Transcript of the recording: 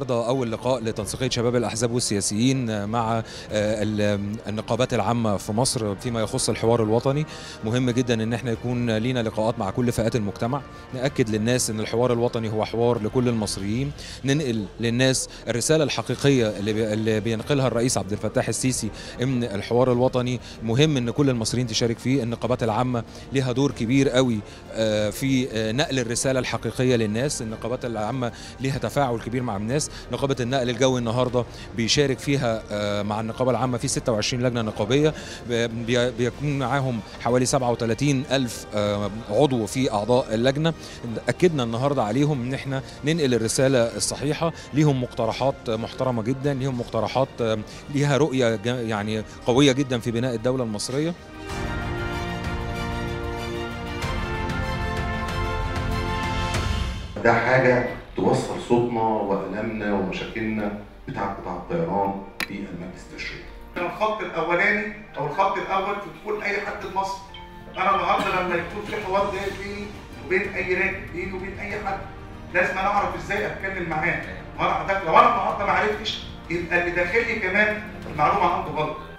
النهارده اول لقاء لتنسيقيه شباب الاحزاب والسياسيين مع النقابات العامه في مصر فيما يخص الحوار الوطني مهم جدا ان احنا يكون لينا لقاءات مع كل فئات المجتمع ناكد للناس ان الحوار الوطني هو حوار لكل المصريين ننقل للناس الرساله الحقيقيه اللي بينقلها الرئيس عبد الفتاح السيسي ان الحوار الوطني مهم ان كل المصريين تشارك فيه النقابات العامه ليها دور كبير قوي في نقل الرساله الحقيقيه للناس النقابات العامه ليها تفاعل كبير مع الناس نقابه النقل الجوي النهارده بيشارك فيها مع النقابه العامه في 26 لجنه نقابيه بيكون معاهم حوالي 37 ألف عضو في أعضاء اللجنة أكدنا النهاردة عليهم إن إحنا ننقل الرسالة الصحيحة ليهم مقترحات محترمة جدا ليهم مقترحات ليها رؤية يعني قوية جدا في بناء الدولة المصرية ده حاجة توصل صوتنا وألمنا ومشاكلنا بتاع قطاع الطيران في المجلس التشريعي. الخط الأولاني أو الخط الأول في دخول أي حد مصر. أنا النهارده لما يكون في حوار جاي بيني وبين أي راجل بيني وبين أي حد لازم أنا أعرف إزاي أتكلم معاه. وأنا لو أنا النهارده ما عرفتش يبقى اللي داخلي كمان المعلومة عنده غلط.